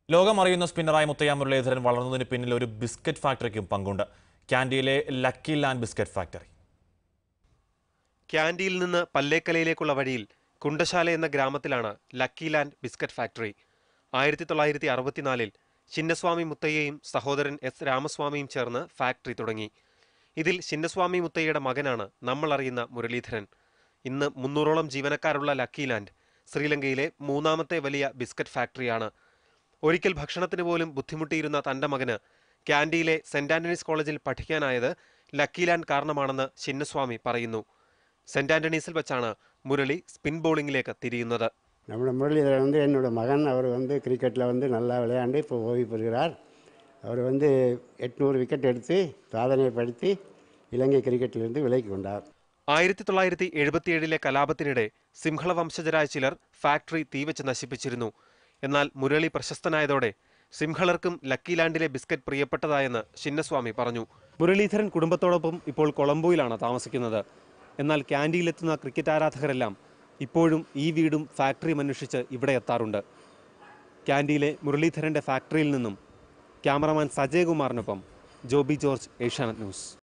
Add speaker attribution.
Speaker 1: ലോകമറിയുന്ന സ്പിന്നറായ മുത്തയ്യ മുരളീധരൻ വളർന്നതിന് പിന്നിൽ ഒരു ബിസ്ക്കറ്റ് ഫാക്ടറിക്കും പങ്കുണ്ട് ക്യാൻഡിയിലെ ലക്കി ലാൻഡ് ബിസ്ക്കറ്റ് ഫാക്ടറി
Speaker 2: ക്യാൻഡിയിൽ നിന്ന് പല്ലേക്കലയിലേക്കുള്ള വഴിയിൽ കുണ്ടശാല എന്ന ഗ്രാമത്തിലാണ് ലക്കി ലാൻഡ് ബിസ്ക്കറ്റ് ഫാക്ടറി ആയിരത്തി തൊള്ളായിരത്തി അറുപത്തിനാലിൽ ചിന്നസ്വാമി മുത്തയ്യയും സഹോദരൻ എസ് രാമസ്വാമിയും ചേർന്ന് ഫാക്ടറി തുടങ്ങി ഇതിൽ ചിന്നസ്വാമി മുത്തയ്യയുടെ മകനാണ് നമ്മൾ അറിയുന്ന മുരളീധരൻ ഇന്ന് മുന്നൂറോളം ജീവനക്കാരുള്ള ലക്കി ലാൻഡ് ശ്രീലങ്കയിലെ മൂന്നാമത്തെ വലിയ ബിസ്ക്കറ്റ് ഫാക്ടറിയാണ് ഒരിക്കൽ ഭക്ഷണത്തിന് പോലും ബുദ്ധിമുട്ടിയിരുന്ന തന്റെ മകന് ക്യാൻഡിയിലെ സെന്റ് ആന്റണീസ് കോളേജിൽ പഠിക്കാനായത് ലക്കി ലാൻഡ് കാരണമാണെന്ന് ചിന്നസ്വാമി പറയുന്നു സെന്റ് ആന്റണീസിൽ വെച്ചാണ് മുരളി സ്പിൻ ബോളിംഗിലേക്ക് തിരിയുന്നത്
Speaker 3: நம்ம முரளிதரன் வந்து என்னோட மகன் அவர் வந்து கிரிக்கெட்டில் வந்து நல்லா விளையாண்டு இப்போ ஓய்வு பெறுகிறார் அவர் வந்து எட்நூறு விக்கெட் எடுத்து சாதனைப்படுத்தி இலங்கை கிரிக்கெட்டிலிருந்து விலகி கொண்டார்
Speaker 2: ആയിരത്തി തൊള്ളായിരത്തി എഴുപത്തിയേഴിലെ കലാപത്തിനിടെ സിംഹള വംശജരായ ചിലർ ഫാക്ടറി തീവച്ച് നശിപ്പിച്ചിരുന്നു എന്നാൽ മുരളി പ്രശസ്തനായതോടെ സിംഹളർക്കും ലക്കി ലാൻഡിലെ ബിസ്ക്കറ്റ് പ്രിയപ്പെട്ടതായെന്ന് ചിന്നസ്വാമി പറഞ്ഞു മുരളീധരൻ കുടുംബത്തോടൊപ്പം ഇപ്പോൾ കൊളംബോയിലാണ് താമസിക്കുന്നത് എന്നാൽ ക്യാൻഡിയിലെത്തുന്ന ക്രിക്കറ്റ് ആരാധകരെല്ലാം ഇപ്പോഴും ഈ വീടും ഫാക്ടറിയും അന്വേഷിച്ച് ഇവിടെ എത്താറുണ്ട് ക്യാൻഡിയിലെ മുരളീധരന്റെ ഫാക്ടറിയിൽ നിന്നും ക്യാമറമാൻ സജയകുമാറിനൊപ്പം ജോബി ജോർജ് ഏഷ്യാനെറ്റ് ന്യൂസ്